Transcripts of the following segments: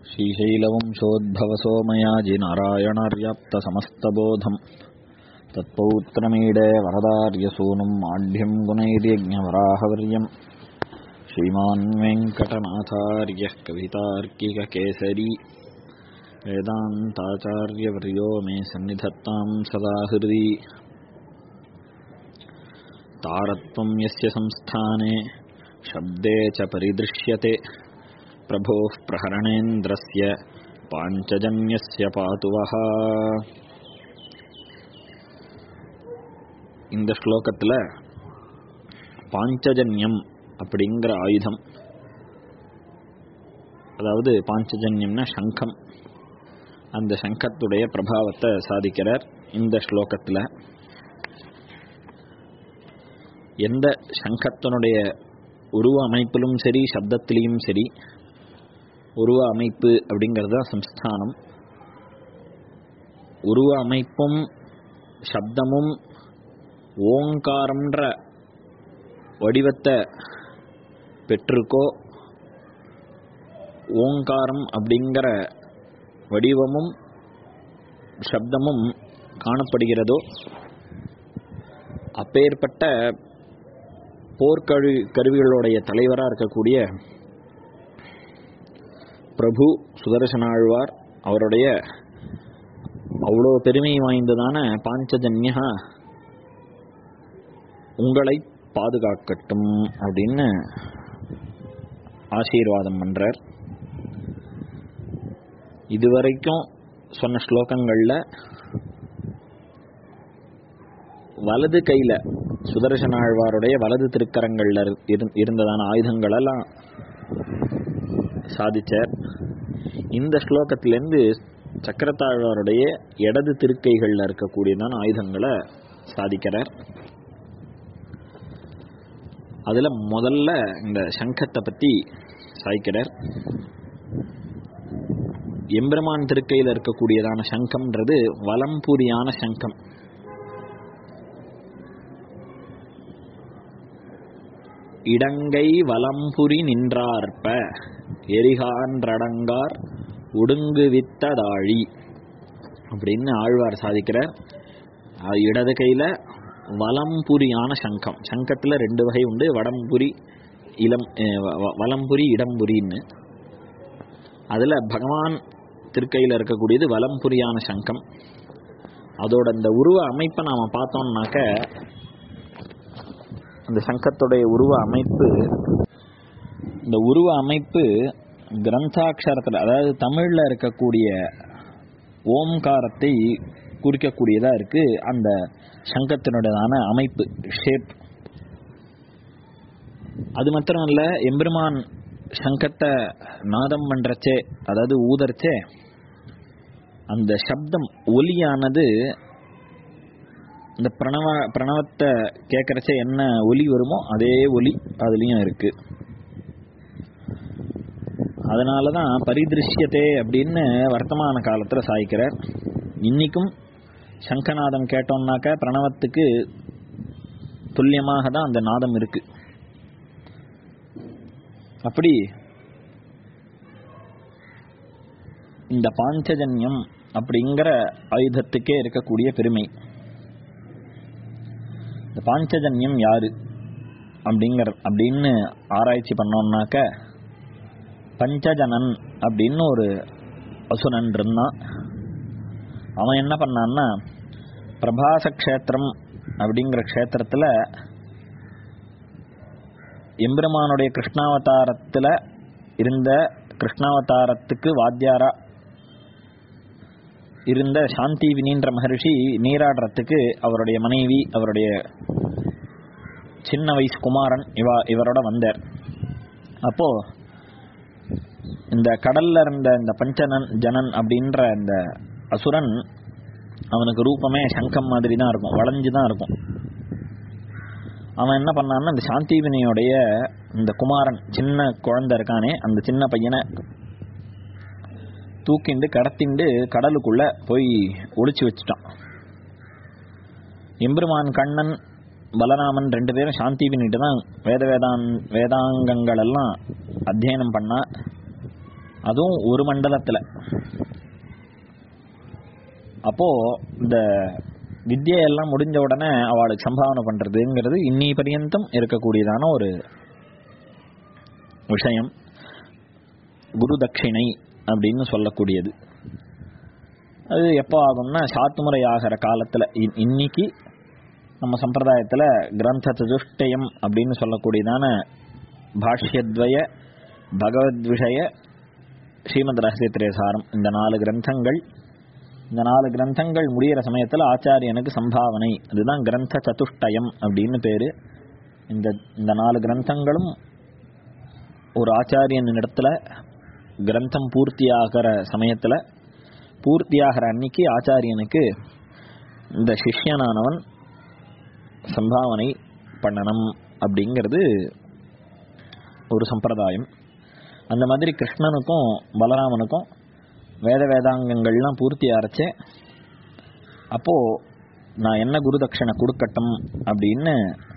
श्रीशैलवंशोद्भवसोमयाजिनारायणार्याप्तसमस्तबोधम् तत्पौत्रमीडे वरदार्यसूनुम् आढ्यम् गुणैर्यज्ञवराहवर्यम् श्रीमान् वेङ्कटनाथार्यः कवितार्किककेसरी वेदान्ताचार्यवर्यो मे सन्निधत्ताम् सदा हृदि तारत्वं यस्य संस्थाने शब्दे च परिदृश्यते प्रभोः प्रहरणेन्द्रस्य पाञ्चजन्यस्य पातु वः இந்த ஸ்லோகத்தில் பாஞ்சஜன்யம் அப்படிங்கிற ஆயுதம் அதாவது பாஞ்சஜன்யம்னா சங்கம் அந்த சங்கத்துடைய பிரபாவத்தை சாதிக்கிறார் இந்த ஸ்லோகத்தில் எந்த சங்கத்தினுடைய உருவ அமைப்பிலும் சரி சப்தத்திலையும் சரி உருவ அமைப்பு அப்படிங்கிறது தான் சம்ஸ்தானம் உருவ அமைப்பும் சப்தமும் ஓங்காரம்ன்ற வடிவத்தை பெற்றிருக்கோ ஓங்காரம் அப்படிங்கிற வடிவமும் சப்தமும் காணப்படுகிறதோ அப்பேற்பட்ட போர்க்கழு கருவிகளுடைய தலைவராக இருக்கக்கூடிய பிரபு சுதர்சனாழ்வார் அவருடைய அவ்வளோ பெருமை வாய்ந்ததான பாஞ்சஜன்யா உங்களை பாதுகாக்கட்டும் அப்படின்னு ஆசீர்வாதம் பண்றார் இதுவரைக்கும் சொன்ன ஸ்லோகங்கள்ல வலது கையில சுதர்சனாழ்வாருடைய வலது திருக்கரங்கள்ல இருந்ததான ஆயுதங்களெல்லாம் சாதிச்சார் இந்த ஸ்லோகத்திலேருந்து சக்கரத்தாழ்வாருடைய இடது திருக்கைகள்ல இருக்கக்கூடியதான ஆயுதங்களை சாதிக்கிறார் அதுல முதல்ல இந்த சங்கத்தை பத்தி சாய்க்கிறார் எம்பெருமான் திருக்கையில் இருக்கக்கூடியதான சங்கம்ன்றது வலம்புரியான சங்கம் இடங்கை வலம்புரி நின்றார்ப்ப எரிகான்றடங்கார் ஒடுங்குவித்ததாழி அப்படின்னு ஆழ்வார் சாதிக்கிறார் இடது கையில வலம்புரியான சங்கம் சங்கத்துல ரெண்டு வகை உண்டு வடம்புரி இளம் வலம்புரி இடம்புரின்னு அதுல பகவான் திருக்கையில் இருக்கக்கூடியது வலம்புரியான சங்கம் அதோட இந்த உருவ அமைப்பை நாம பார்த்தோம்னாக்க அந்த சங்கத்துடைய உருவ அமைப்பு இந்த உருவ அமைப்பு கிரந்தாட்சரத்தில் அதாவது தமிழில் இருக்கக்கூடிய ஓம்காரத்தை குறிக்கக்கூடியதா இருக்கு அந்த சங்கத்தினுடையதான அமைப்பு ஷேப் அது மாத்திரம் இல்ல எம்பெருமான் சங்கத்தை நாதம் பண்றச்சே அதாவது ஊதர்ச்சே அந்த சப்தம் ஒலியானது இந்த பிரணவ பிரணவத்தை கேட்கறச்சே என்ன ஒலி வருமோ அதே ஒலி அதுலயும் இருக்கு அதனாலதான் பரிதிருஷ்யத்தே அப்படின்னு வர்த்தமான காலத்துல சாய்க்கிறார் இன்னைக்கும் சங்கநாதம் கேட்டோம்னாக்க பிரணவத்துக்கு துல்லியமாக தான் அந்த நாதம் இருக்கு அப்படி இந்த பாஞ்சஜன்யம் அப்படிங்கிற ஆயுதத்துக்கே இருக்கக்கூடிய பெருமை இந்த பாஞ்சஜன்யம் யாரு அப்படிங்கிற அப்படின்னு ஆராய்ச்சி பண்ணோம்னாக்க பஞ்சஜனன் அப்படின்னு ஒரு அசுரன் இருந்தான் அவன் என்ன பண்ணான்னா பிரபாச கஷேத்திரம் அப்படிங்கிற க்ஷேத்திரத்தில் எம்பெருமானுடைய கிருஷ்ணாவதாரத்தில் இருந்த கிருஷ்ணாவதாரத்துக்கு வாத்தியாரா இருந்த சாந்தி வினின்ற மகர்ஷி நீராடுறதுக்கு அவருடைய மனைவி அவருடைய சின்ன வயசு குமாரன் இவ இவரோட வந்தார் அப்போ இந்த கடல்ல இருந்த இந்த பஞ்சனன் ஜனன் அப்படின்ற இந்த அசுரன் அவனுக்கு ரூபமே சங்கம் மாதிரி தான் இருக்கும் வளைஞ்சு தான் இருக்கும் அவன் என்ன பண்ணான்னா இந்த சாந்திவினியோடைய இந்த குமாரன் சின்ன குழந்தை இருக்கானே அந்த சின்ன பையனை தூக்கிண்டு கடத்திண்டு கடலுக்குள்ள போய் ஒளிச்சு வச்சுட்டான் எம்பெருமான் கண்ணன் பலராமன் ரெண்டு பேரும் சாந்தி பண்ணிட்டு தான் வேத வேதான் வேதாங்கங்கள் எல்லாம் அத்தியனம் பண்ணா அதுவும் ஒரு மண்டலத்தில் அப்போ இந்த வித்தியெல்லாம் முடிஞ்ச உடனே அவளுக்கு சம்பாவனை பண்றதுங்கிறது இன்னி பரியந்தம் இருக்கக்கூடியதான ஒரு விஷயம் குரு தட்சிணை அப்படின்னு சொல்லக்கூடியது அது எப்போ ஆகும்னா சாத்துமுறை ஆகிற காலத்தில் இன்னைக்கு நம்ம சம்பிரதாயத்தில் கிரந்த சதுஷ்டயம் அப்படின்னு சொல்லக்கூடியதான பாஷ்யத்வய பகவத் விஷய ஸ்ரீமத் ரகசியத்திரேசாரம் இந்த நாலு கிரந்தங்கள் இந்த நாலு கிரந்தங்கள் முடியிற சமயத்தில் ஆச்சாரியனுக்கு சம்பாவனை அதுதான் கிரந்த சதுஷ்டயம் அப்படின்னு பேர் இந்த இந்த நாலு கிரந்தங்களும் ஒரு ஆச்சாரியன் இடத்துல கிரந்தம் பூர்த்தியாகிற சமயத்தில் பூர்த்தியாகிற அன்னைக்கு ஆச்சாரியனுக்கு இந்த சிஷ்யனானவன் சம்பாவனை பண்ணணும் அப்படிங்கிறது ஒரு சம்பிரதாயம் அந்த மாதிரி கிருஷ்ணனுக்கும் பலராமனுக்கும் வேத வேதாங்கங்கள்லாம் பூர்த்தி அரைச்சே அப்போது நான் என்ன குரு தட்சணை கொடுக்கட்டும் அப்படின்னு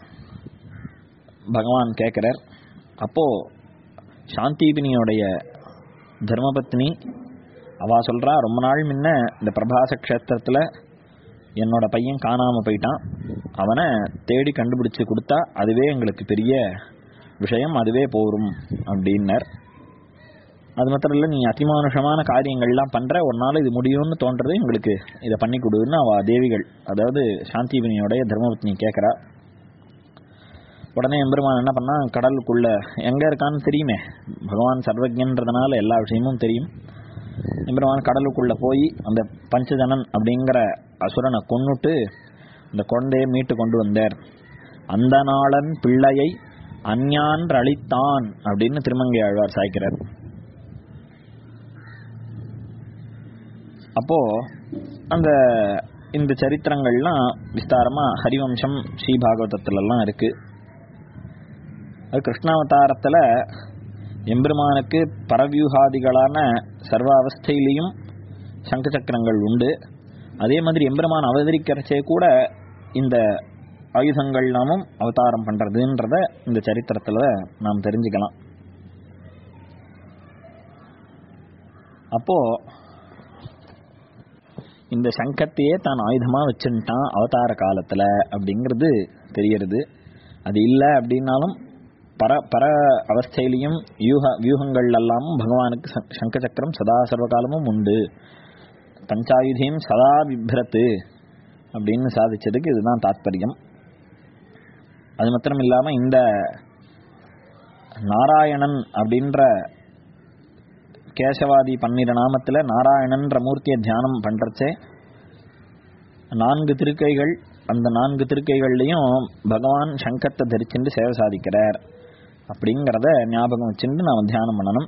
பகவான் கேட்குறார் அப்போது சாந்திபினியோடைய தர்மபத்னி அவ சொல்கிறா ரொம்ப நாள் முன்ன இந்த பிரபாச க்ஷேத்திரத்தில் என்னோட பையன் காணாமல் போயிட்டான் அவனை தேடி கண்டுபிடிச்சு கொடுத்தா அதுவே எங்களுக்கு பெரிய விஷயம் அதுவே போரும் அப்படின்னர் அது மாத்திரம் இல்லை நீ அதிமானுஷமான காரியங்கள்லாம் பண்ணுற ஒரு நாள் இது முடியும்னு தோன்றது எங்களுக்கு இதை பண்ணி கொடுன்னு அவ தேவிகள் அதாவது சாந்திபினியோடைய தர்மபத்னி கேட்குறா உடனே எம்பெருமான் என்ன பண்ணா கடலுக்குள்ள எங்கே இருக்கான்னு தெரியுமே பகவான் சர்வஜன்றதுனால எல்லா விஷயமும் தெரியும் எம்பெருமான் கடலுக்குள்ள போய் அந்த பஞ்சஜனன் அப்படிங்கிற அசுரனை கொன்னுட்டு இந்த குழந்தையை மீட்டு கொண்டு வந்தார் அந்த நாளன் பிள்ளையை அஞ்ஞான் அழித்தான் அப்படின்னு திருமங்கை ஆழ்வார் சாய்க்கிறார் அப்போ அந்த இந்த சரித்திரங்கள்லாம் விஸ்தாரமா ஹரிவம்சம் ஸ்ரீபாகவதத்துலலாம் இருக்கு அது கிருஷ்ணாவதாரத்தில் எம்பெருமானுக்கு பரவியூகாதிகளான சர்வ அவஸ்தையிலையும் சங்க சக்கரங்கள் உண்டு அதே மாதிரி எம்பெருமான் அவதரிக்கிறச்சே கூட இந்த ஆயுதங்கள் நாமும் அவதாரம் பண்றதுன்றத இந்த சரித்திரத்தில் நாம் தெரிஞ்சுக்கலாம் அப்போ இந்த சங்கத்தையே தான் ஆயுதமாக வச்சுட்டான் அவதார காலத்தில் அப்படிங்கிறது தெரியறது அது இல்லை அப்படின்னாலும் பர பர அவஸ்தையிலையும் வியூக வியூகங்கள் எல்லாமும் பகவானுக்கு சங்க சக்கரம் சதா சர்வகாலமும் உண்டு பஞ்சாயுதியும் சதா பிப்ரத்து அப்படின்னு சாதிச்சதுக்கு இதுதான் தாத்பரியம் அது மாத்திரம் இல்லாமல் இந்த நாராயணன் அப்படின்ற கேசவாதி பன்னிர நாமத்தில் நாராயணன்ற மூர்த்தியை தியானம் பண்ணுறச்சே நான்கு திருக்கைகள் அந்த நான்கு திருக்கைகள்லையும் பகவான் சங்கத்தை தரிச்சுட்டு சேவை சாதிக்கிறார் அப்படிங்கிறத ஞாபகம் வச்சுட்டு நாம் தியானம் பண்ணணும்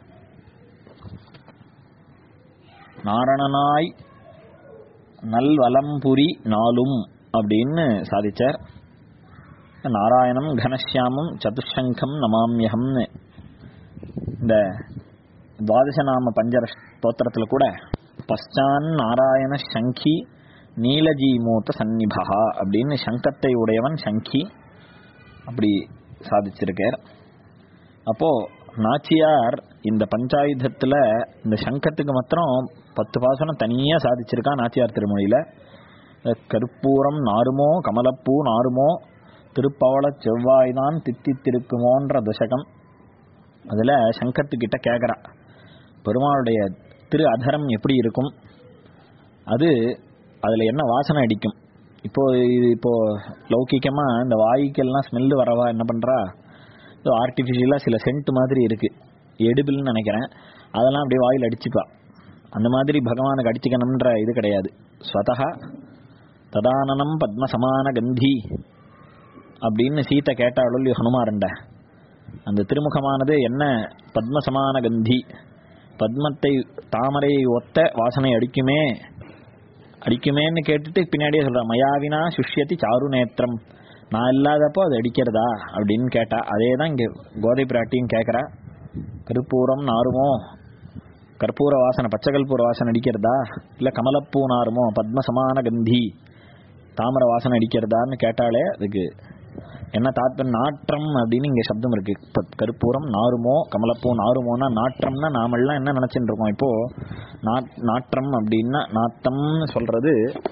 நாரணனாய் நல்வலம்புரி நாளும் அப்படின்னு சாதிச்சார் நாராயணம் கனஷ்யாமம் சதுஷங்கம் நமாமியகம்னு இந்த துவாதச நாம பஞ்சர ஸ்தோத்திரத்தில் கூட பஸ்டான் நாராயண சங்கி நீலஜீமூத்த சந்நிபா அப்படின்னு சங்கத்தை உடையவன் சங்கி அப்படி சாதிச்சிருக்கார் அப்போ நாச்சியார் இந்த பஞ்சாயுதத்தில் இந்த சங்கத்துக்கு மாத்திரம் பத்து பாசனம் தனியாக சாதிச்சிருக்கா நாச்சியார் திருமொழியில் கருப்பூரம் நாருமோ கமலப்பூ நாருமோ திருப்பவள செவ்வாய்தான் தித்தித்திருக்குமோன்ற தசகம் அதில் சங்கத்துக்கிட்ட கேட்குறா பெருமாளுடைய திரு அதரம் எப்படி இருக்கும் அது அதில் என்ன வாசனை அடிக்கும் இப்போ இது இப்போ லௌகிக்கமாக இந்த வாய்க்கெல்லாம் ஸ்மெல்லு வரவா என்ன பண்ணுறா இது ஆர்டிஃபிஷியலாக சில சென்ட் மாதிரி இருக்குது எடுபிள்னு நினைக்கிறேன் அதெல்லாம் அப்படியே வாயில் அடிச்சுப்பா அந்த மாதிரி பகவானுக்கு அடிச்சுக்கணுன்ற இது கிடையாது ஸ்வதா ததானனம் பத்ம சமான கந்தி அப்படின்னு சீத்தை கேட்டாலும் இல்லையோ ஹனுமாரண்ட அந்த திருமுகமானது என்ன பத்ம சமான கந்தி பத்மத்தை தாமரையை ஒத்த வாசனை அடிக்குமே அடிக்குமேன்னு கேட்டுட்டு பின்னாடியே சொல்கிறான் மயாவினா சுஷ்யத்தி சாரு நேத்திரம் நான் இல்லாதப்போ அது அடிக்கிறதா அப்படின்னு கேட்டா அதே தான் இங்கே கோதை பிராட்டியும் கேட்குறா கருப்பூரம் நாருமோ கற்பூர வாசனை பச்சை கற்பூர வாசனை அடிக்கிறதா இல்லை கமலப்பூ நாருமோ பத்ம சமான கந்தி தாமரை வாசனை அடிக்கிறதான்னு கேட்டாலே அதுக்கு என்ன தாத்பர் நாற்றம் அப்படின்னு இங்கே சப்தம் இருக்கு இப்போ கருப்பூரம் நாருமோ கமலப்பூ நாருமோனா நாற்றம்னா நாமெல்லாம் என்ன நினச்சிட்டு இருக்கோம் இப்போ நாட் நாற்றம் அப்படின்னா நாத்தம்னு சொல்றது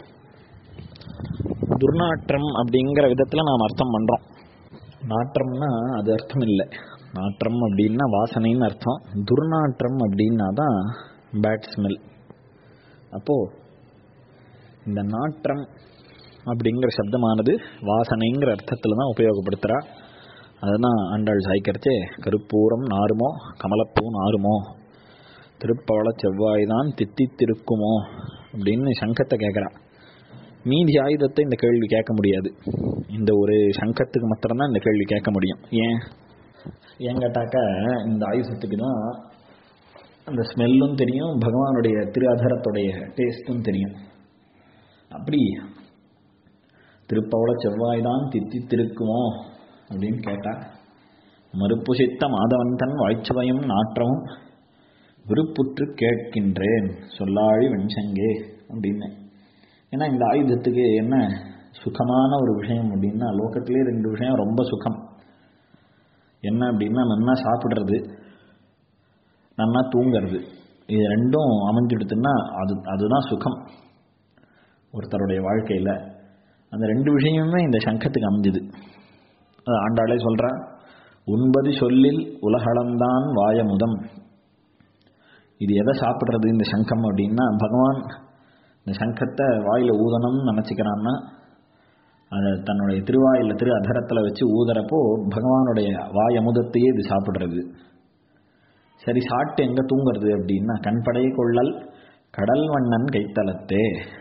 துர்நாற்றம் அப்படிங்கிற விதத்தில் நாம் அர்த்தம் பண்ணுறோம் நாற்றம்னா அது அர்த்தம் இல்லை நாற்றம் அப்படின்னா வாசனைன்னு அர்த்தம் துர்நாற்றம் அப்படின்னா தான் பேட் ஸ்மெல் அப்போது இந்த நாற்றம் அப்படிங்கிற சப்தமானது வாசனைங்கிற அர்த்தத்தில் தான் உபயோகப்படுத்துகிறா அதுதான் ஆண்டாள் சாய்க்கரிச்சே கருப்பூரம் நாருமோ கமலப்பூ நாருமோ திருப்பவள செவ்வாய் தான் தித்தித்திருக்குமோ அப்படின்னு சங்கத்தை கேட்குறா மீதி ஆயுதத்தை இந்த கேள்வி கேட்க முடியாது இந்த ஒரு சங்கத்துக்கு மாத்திரம்தான் இந்த கேள்வி கேட்க முடியும் ஏன் ஏன் கேட்டாக்க இந்த ஆயுதத்துக்கு தான் அந்த ஸ்மெல்லும் தெரியும் பகவானுடைய திரு அதரத்துடைய டேஸ்ட்டும் தெரியும் அப்படி திருப்பவள செவ்வாய் தான் தித்தித்திருக்குமோ அப்படின்னு கேட்டா மறுப்புசித்த மாதவந்தன் வாய்ச்சவையும் நாற்றமும் விருப்புற்று கேட்கின்றேன் சொல்லாழி வெண்சங்கே அப்படின்னு ஏன்னா இந்த ஆயுதத்துக்கு என்ன சுகமான ஒரு விஷயம் அப்படின்னா லோகத்திலே ரெண்டு விஷயம் ரொம்ப சுகம் என்ன அப்படின்னா நன்னா சாப்பிட்றது நன்னா தூங்கிறது இது ரெண்டும் அமைஞ்சிடுதுன்னா அது அதுதான் சுகம் ஒருத்தருடைய வாழ்க்கையில் அந்த ரெண்டு விஷயமுமே இந்த சங்கத்துக்கு அமைஞ்சுது அது ஆண்டாளே சொல்கிறா உண்பது சொல்லில் உலகளந்தான் வாயமுதம் இது எதை சாப்பிட்றது இந்த சங்கம் அப்படின்னா பகவான் இந்த சங்கத்தை வாயில் ஊதணும்னு நினச்சிக்கிறான்னா அதை தன்னுடைய திருவாயில் திரு அதரத்தில் வச்சு ஊதுறப்போ பகவானுடைய வாய் அமுதத்தையே இது சாப்பிட்றது சரி சாப்பிட்டு எங்கே தூங்குறது அப்படின்னா கண்படை கொள்ளல் கடல் வண்ணன் கைத்தலத்தே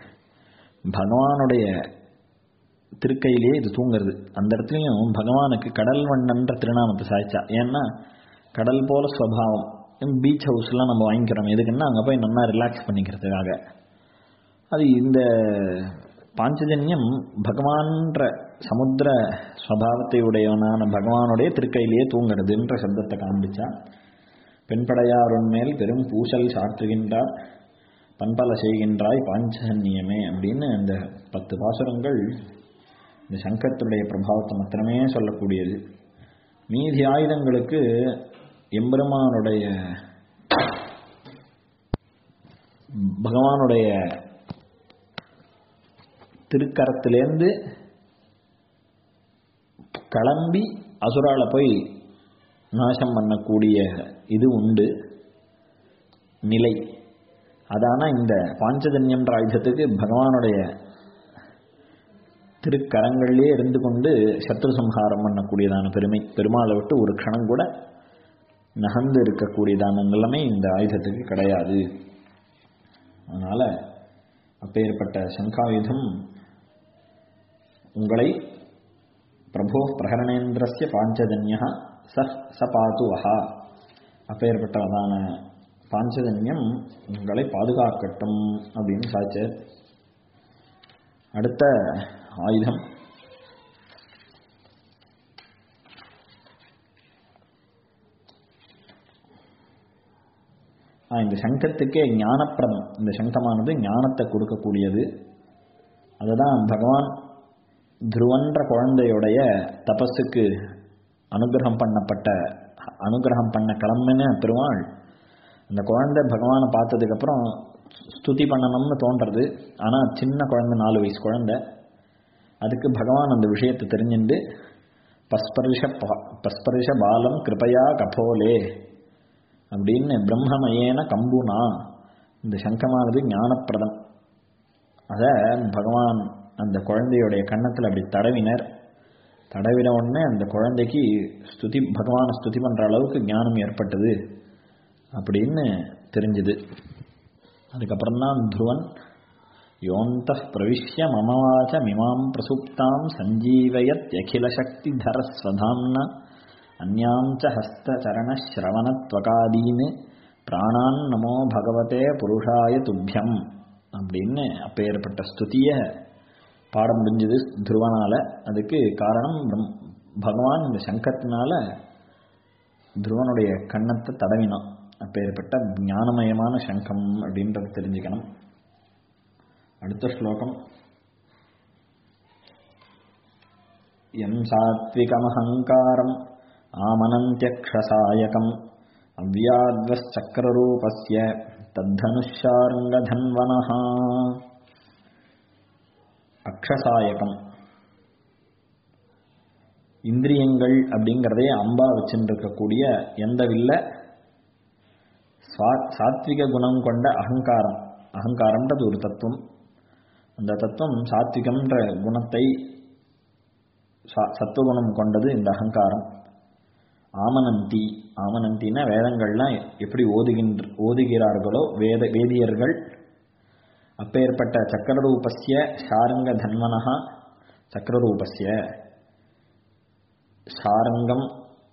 பகவானுடைய திருக்கையிலேயே இது தூங்குறது அந்த இடத்துலையும் பகவானுக்கு கடல் வண்ணன்ற திருநாமத்தை சாய்ச்சா ஏன்னா கடல் போல ஸ்வபாவம் பீச் ஹவுஸ்லாம் நம்ம வாங்கிக்கிறோம் எதுக்குன்னா அங்கே போய் நல்லா ரிலாக்ஸ் பண்ணிக்கிறதுக்காக அது இந்த பாஞ்சஜன்யம் பகவான்ற சமுத்திர ஸ்வபாவத்தை உடையவனான பகவானுடைய திருக்கையிலேயே தூங்குறதுன்ற சப்தத்தை காண்பிச்சா பெண்படையாருன் மேல் பெரும் பூசல் சாற்றுகின்றார் பண்பல செய்கின்றாய் பாஞ்சஜன்யமே அப்படின்னு அந்த பத்து பாசுரங்கள் இந்த சங்கத்துடைய பிரபாவத்தை மாத்திரமே சொல்லக்கூடியது மீதி ஆயுதங்களுக்கு எம்பெருமானுடைய பகவானுடைய திருக்கரத்திலேருந்து கிளம்பி அசுரால போய் நாசம் பண்ணக்கூடிய இது உண்டு நிலை அதான இந்த பாஞ்சஜன்யம்ன்ற ஆயுதத்துக்கு பகவானுடைய திருக்கரங்களிலே இருந்து கொண்டு சத்ரு சம்ஹாரம் பண்ணக்கூடியதான பெருமை பெருமாளை விட்டு ஒரு க்ஷணம் கூட நகர்ந்து இருக்கக்கூடியதான நிலைமை இந்த ஆயுதத்துக்கு கிடையாது அதனால் அப்பேற்பட்ட சங்காயுதம் உங்களை பிரபோ பிரகரணேந்திரஸ்ய பாஞ்சஜன்யா ச ச பாத்து வஹா அப்பேற்பட்டதான பாஞ்சஜன்யம் உங்களை பாதுகாக்கட்டும் அப்படின்னு சாய்ச்சார் அடுத்த ஆயுதம் இந்த சங்கத்துக்கே ஞானப்பிரதம் இந்த சங்கமானது ஞானத்தை கொடுக்கக்கூடியது அதுதான் பகவான் துருவன்ற குழந்தையுடைய தபஸுக்கு அனுகிரகம் பண்ணப்பட்ட அனுகிரகம் பண்ண கிளம்புன்னு பெருமாள் அந்த குழந்தை பகவானை பார்த்ததுக்கப்புறம் ஸ்துதி பண்ணணும்னு தோன்றது ஆனால் சின்ன குழந்தை நாலு வயசு குழந்தை அதுக்கு பகவான் அந்த விஷயத்தை தெரிஞ்சுண்டு பஸ்பரிஷ பஸ்பரிஷ பாலம் கிருபையா கபோலே அப்படின்னு பிரம்மமயேன கம்புனா இந்த சங்கமானது ஞானப்பிரதம் அதை பகவான் அந்த குழந்தையுடைய கன்னத்தில் அப்படி தடவினர் தடவின உடனே அந்த குழந்தைக்கு ஸ்துதி பகவானை ஸ்துதி பண்ணுற அளவுக்கு ஞானம் ஏற்பட்டது அப்படின்னு தெரிஞ்சுது அதுக்கப்புறம் தான் துருவன் யோந்த பிரவிஷ்ய மமவாச்ச மிமாம் பிரசுப்தாம் சஞ்சீவயத் அகில சக்தி தரஸ்வதாம்னா அந்யாம் ச ஹஸ்தச்சரணஸ்ரவணத்வகாதீன் பிராணான் நமோ பகவதே புருஷாய துப்பியம் அப்படின்னு அப்பேற்பட்ட ஸ்துதியை பாட முடிஞ்சது துருவனால அதுக்கு காரணம் பகவான் இந்த சங்கத்தினால துருவனுடைய கன்னத்தை தடவினான் அப்பேற்பட்ட ஞானமயமான சங்கம் அப்படின்றத தெரிஞ்சுக்கணும் அடுத்த ஸ்லோகம் எம் சாத்விகமஹங்காரம் ஆமனந்தியக்ஷசாயகம் அவ்யாத்வச்சக்கரரூபஸ்ய தத்தனுஷார்ங்கதன்வனः அக்ஷசாயகம் இந்திரியங்கள் அப்படிங்கிறதே அம்பா வச்சுட்டு இருக்கக்கூடிய எந்த வில்ல சாத்விக குணம் கொண்ட அகங்காரம் அகங்காரம்ன்றது ஒரு தத்துவம் அந்த தத்துவம் சாத்விகம்ன்ற குணத்தை சத்துவகுணம் கொண்டது இந்த அகங்காரம் ஆமனந்தி ஆமனந்தினா வேதங்கள்லாம் எப்படி ஓதுகின்ற ஓதுகிறார்களோ வேத வேதியர்கள் அப்பேற்பட்ட சக்கரரூபஸ்ய சாரங்க தன்வனஹா சக்கரரூபஸ்ய சாரங்கம்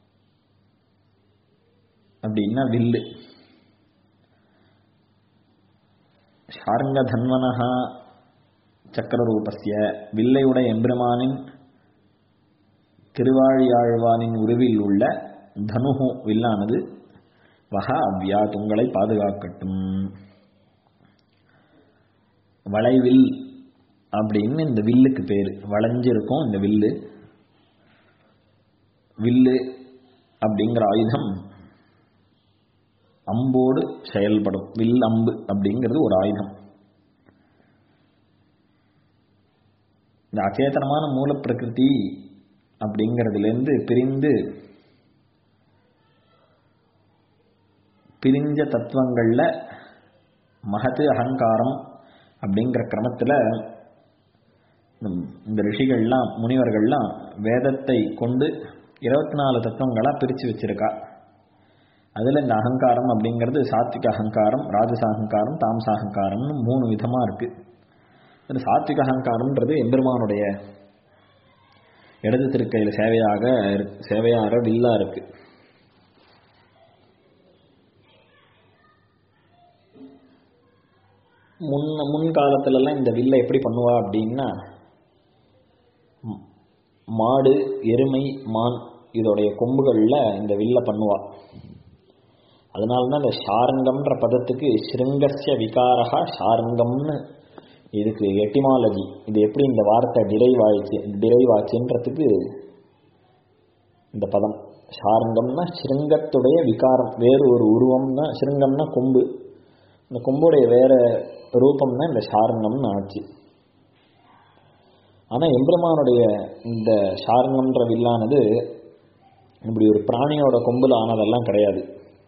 அப்படின்னா வில்லு சாரங்க தன்வனஹா சக்கரரூபஸ்ய வில்லையுடைய எம்பெருமானின் திருவாழியாழ்வானின் உருவில் உள்ள தனுகு வில்லானது வக அவ்யா உங்களை பாதுகாக்கட்டும் வளைவில் அப்படின்னு இந்த வில்லுக்கு பேர் வளைஞ்சிருக்கும் இந்த வில்லு வில்லு அப்படிங்கிற ஆயுதம் அம்போடு செயல்படும் வில் அம்பு அப்படிங்கிறது ஒரு ஆயுதம் இந்த அச்சேதனமான மூல பிரகிருதி அப்படிங்கிறதுலேருந்து பிரிந்து பிரிஞ்ச தத்துவங்களில் மகத்து அகங்காரம் அப்படிங்கிற கிரமத்தில் இந்த ரிஷிகள்லாம் முனிவர்கள்லாம் வேதத்தை கொண்டு இருபத்தி நாலு தத்துவங்களாக பிரித்து வச்சிருக்கா அதில் இந்த அகங்காரம் அப்படிங்கிறது சாத்விக அகங்காரம் ராஜச அகங்காரம் தாமச அகங்காரம்னு மூணு விதமாக இருக்குது இந்த சாத்விக அகங்காரம்ன்றது எம்பெருமானுடைய இடது திருக்கையில் சேவையாக சேவையார வில்லா இருக்கு முன் முன்காலத்துலலாம் இந்த வில்லை எப்படி பண்ணுவா அப்படின்னா மாடு எருமை மான் இதோடைய கொம்புகளில் இந்த வில்லை பண்ணுவா அதனால தான் இந்த ஷாரங்கம்ன்ற பதத்துக்கு ஸ்ருங்கஸ்ய விகாரகா ஷாரங்கம்னு இதுக்கு எட்டிமாலஜி இது எப்படி இந்த வார்த்தை டிரைவ் ஆயிடுச்சு டிரைவ் ஆச்சுன்றதுக்கு இந்த பதம் ஷாரங்கம்னா ஸ்ருங்கத்துடைய விகாரம் வேறு ஒரு உருவம்னா ஸ்ருங்கம்னா கொம்பு இந்த கொம்புடைய வேற ரூபம்னா இந்த ஷாரங்கம்னு ஆச்சு ஆனால் எம்பெருமானுடைய இந்த ஷாரங்கம்ன்ற வில்லானது இப்படி ஒரு பிராணியோட கொம்புல ஆனதெல்லாம் கிடையாது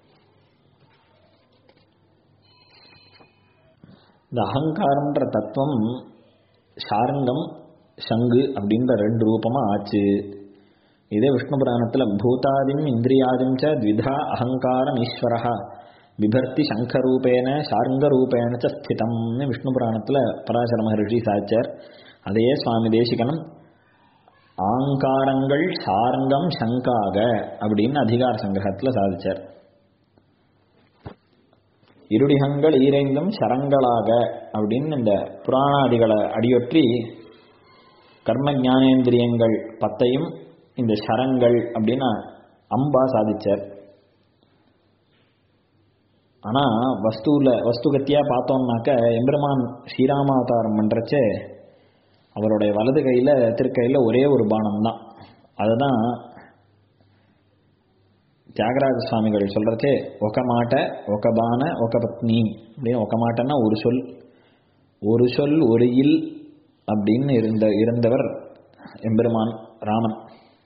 இந்த அகங்காரம்ன்ற தத்துவம் ஷாரங்கம் சங்கு அப்படின்ற ரெண்டு ரூபமாக ஆச்சு இதே விஷ்ணு புராணத்தில் பூதாதிம் இந்திரியாதிம் ச த்விதா அகங்காரம் ஈஸ்வரா பிபர்த்தி சங்கரூபேன ஷார்ங்கரூபேன ச ஸ்திதம்னு விஷ்ணு புராணத்தில் பராசர மகர்ஷி சாச்சார் அதையே சுவாமி தேசிகனம் ஆங்காரங்கள் சாரங்கம் சங்காக அப்படின்னு அதிகார சங்கிரகத்தில் சாதிச்சார் இருடிகங்கள் ஈரைந்தும் சரங்களாக அப்படின்னு இந்த புராணாதிகளை அடியொற்றி கர்ம ஞானேந்திரியங்கள் பத்தையும் இந்த சரங்கள் அப்படின்னு அம்பா சாதிச்சார் ஆனால் வஸ்துவில் வஸ்துகத்தியாக பார்த்தோம்னாக்க எம்பெருமான் ஸ்ரீராமாவதாரம் பண்ணுறச்சே அவருடைய வலது கையில் திருக்கையில் ஒரே ஒரு பானம் தான் அதுதான் தியாகராஜ சுவாமிகள் சொல்கிறச்சே ஒக்க மாட்ட ஒக்க பான ஒக்க பத்னி அப்படின்னு ஒக்க மாட்டன்னா ஒரு சொல் ஒரு சொல் ஒரு இல் அப்படின்னு இருந்த இருந்தவர் எம்பெருமான் ராமன்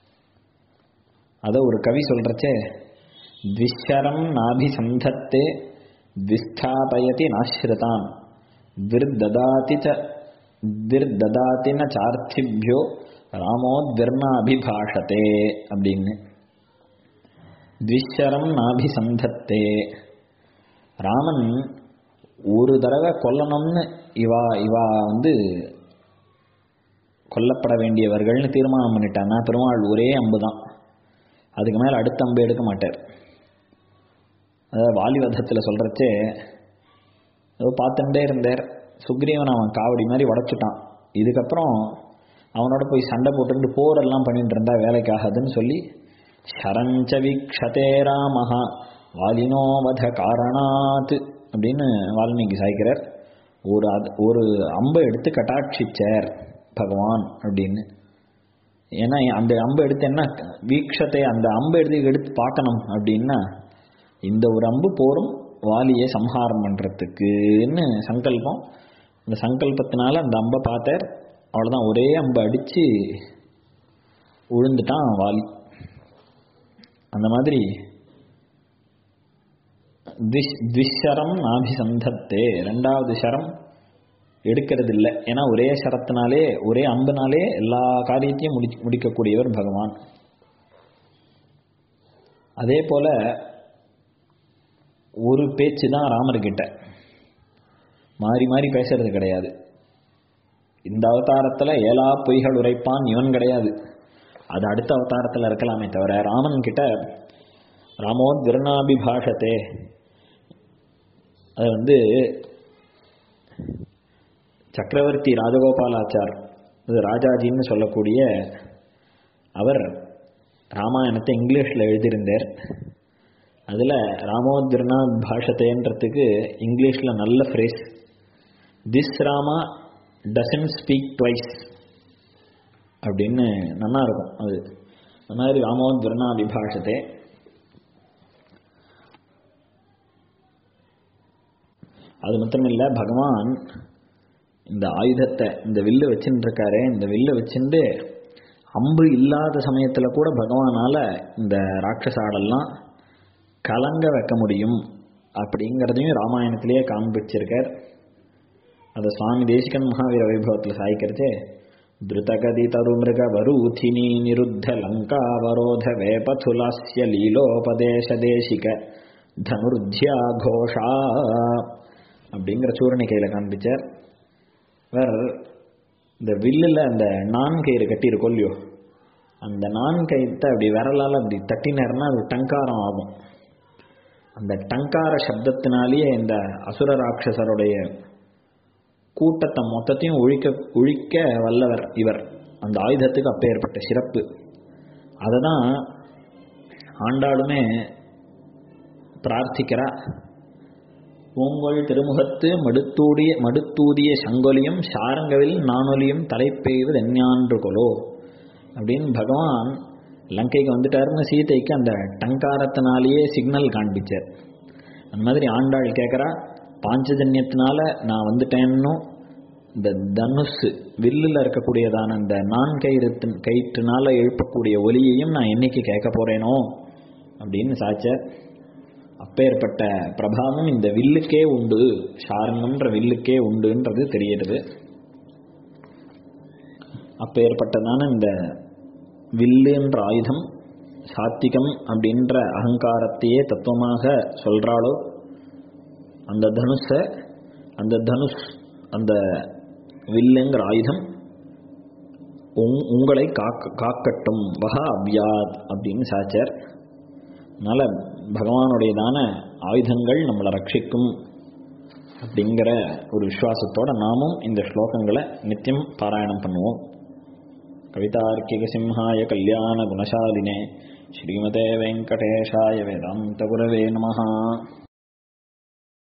அதை ஒரு கவி சொல்கிறச்சே த்விஷரம் நாபிசந்தத்தே த்விஸ்தாபயதி நாஸ்ருதான் விர்ததாதி ச விர்ததாதி ந சார்த்திபியோ ராமோத்விர்ணாபிபாஷத்தே அப்படின்னு த்விஷரம் நாபிசந்தத்தே ராமன் ஒரு தடவை கொல்லணும்னு இவா இவா வந்து கொல்லப்பட வேண்டியவர்கள்னு தீர்மானம் பண்ணிட்டான்னா பெருமாள் ஒரே அம்பு தான் அதுக்கு மேலே அடுத்த அம்பு எடுக்க மாட்டார் அதாவது வாலிவதத்தில் சொல்கிறச்சே ஏதோ பார்த்துட்டே இருந்தார் சுக்ரீவன் அவன் காவடி மாதிரி உடச்சிட்டான் இதுக்கப்புறம் அவனோட போய் சண்டை போட்டுட்டு போரெல்லாம் பண்ணிட்டு இருந்தா வேலைக்காகாதுன்னு சொல்லி ஷரஞ்ச வீக்ஷதே ராமஹா வாலினோ வத காரணாத் அப்படின்னு வால்மீகி சாய்க்கிறார் ஒரு அது ஒரு அம்பை எடுத்து கட்டாட்சிச்சார் பகவான் அப்படின்னு ஏன்னா அந்த அம்பு எடுத்து என்ன வீக்ஷத்தை அந்த அம்பு எடுத்து எடுத்து பார்க்கணும் அப்படின்னா இந்த ஒரு அம்பு போரும் வாலியை சம்ஹாரம் பண்ணுறதுக்குன்னு சங்கல்பம் இந்த சங்கல்பத்தினால அந்த அம்பை பார்த்தார் அவ்வளோதான் ஒரே அம்பை அடித்து விழுந்துட்டான் வாலி அந்த மாதிரி திஷ் திஷரம் நாபிசந்தத்தே ரெண்டாவது சரம் எடுக்கிறது இல்லை ஏன்னா ஒரே சரத்தினாலே ஒரே அம்புனாலே எல்லா காரியத்தையும் முடி முடிக்கக்கூடியவர் பகவான் அதே போல ஒரு பேச்சு தான் ராமர்கிட்ட மாறி மாறி பேசுறது கிடையாது இந்த அவதாரத்தில் ஏலா பொய்கள் உரைப்பான் இவன் கிடையாது அது அடுத்த அவதாரத்தில் இருக்கலாமே தவிர ராமன் கிட்ட ராமோ திருநாபிபாஷத்தே அது வந்து சக்கரவர்த்தி ராஜகோபாலாச்சார் இது ராஜாஜின்னு சொல்லக்கூடிய அவர் ராமாயணத்தை இங்கிலீஷில் எழுதியிருந்தார் அதில் ராமோத்ரினா பாஷத்தேன்றதுக்கு இங்கிலீஷில் நல்ல phrase this Rama doesn't speak twice அப்படின்னு நல்லா இருக்கும் அது அந்த மாதிரி ராமோத்ரினா விபாஷத்தே அது மட்டும் இல்லை பகவான் இந்த ஆயுதத்தை இந்த வில்லு வச்சுட்டு இருக்காரு இந்த வில்லை வச்சுட்டு அம்பு இல்லாத சமயத்தில் கூட பகவானால் இந்த ராட்சசாடெல்லாம் கலங்க வைக்க முடியும் அப்படிங்கிறதையும் ராமாயணத்திலேயே காண்பிச்சிருக்கார் அதை சுவாமி தேசிகன் மகாவீர வைபவத்தில் சாய்க்கிறச்சே திருதகதி தருமிருக வரூதினி நிருத்த லங்காவரோத வேபதுலாஸ்ய லீலோபதேச தேசிக தனுர்த்தியா கோஷா அப்படிங்கிற சூரணிக்கையில் காண்பிச்சார் வேற இந்த வில்லில் அந்த நான் கயிறு கட்டியிருக்கோம் இல்லையோ அந்த நான் கயிற்றை அப்படி விரலால் அப்படி தட்டினார்னா அது டங்காரம் ஆகும் அந்த டங்கார சப்தத்தினாலேயே இந்த அசுர ராட்சசருடைய கூட்டத்தை மொத்தத்தையும் ஒழிக்க ஒழிக்க வல்லவர் இவர் அந்த ஆயுதத்துக்கு அப்பேற்பட்ட சிறப்பு அதை தான் ஆண்டாளுமே பிரார்த்திக்கிறா பூங்கொள் திருமுகத்து மடுத்தூடிய மடுத்தூதிய சங்கொலியும் சாரங்கவில் நானொலியும் தலைப்பெய்வது எஞ்ஞான்று கொலோ அப்படின்னு பகவான் லங்கைக்கு வந்துட்டாருன்னு சீதைக்கு அந்த டங்காரத்தினாலேயே சிக்னல் காண்பிச்சார் அந்த மாதிரி ஆண்டாள் கேட்குறா பாஞ்சஜன்யத்தினால நான் வந்துட்டேன்னு இந்த தனுஷ் வில்லில் இருக்கக்கூடியதான அந்த நான் கயிறு கயிற்றுனால எழுப்பக்கூடிய ஒலியையும் நான் என்னைக்கு கேட்க போறேனோ அப்படின்னு சாச்சார் அப்பேற்பட்ட பிரபாவம் இந்த வில்லுக்கே உண்டு சாரணம்ன்ற வில்லுக்கே உண்டுன்றது தெரியுது அப்பேற்பட்டதான இந்த வில்லுன்ற ஆயுதம் சாத்திகம் அப்படின்ற அகங்காரத்தையே தத்துவமாக சொல்றாளோ அந்த தனுஷ அந்த தனுஷ் அந்த வில்லுங்கிற ஆயுதம் உங்களை காக்க காக்கட்டும் வஹா அபியாத் அப்படின்னு சாச்சார் அதனால் பகவானுடையதான ஆயுதங்கள் நம்மளை ரட்சிக்கும் அப்படிங்கிற ஒரு விசுவாசத்தோட நாமும் இந்த ஸ்லோகங்களை நித்தியம் பாராயணம் பண்ணுவோம் கவிதார்க்கிக சிம்ஹாய கல்யாண குணசாலினே ஸ்ரீமதே வெங்கடேஷாய வேதாந்த குரவே நமஹா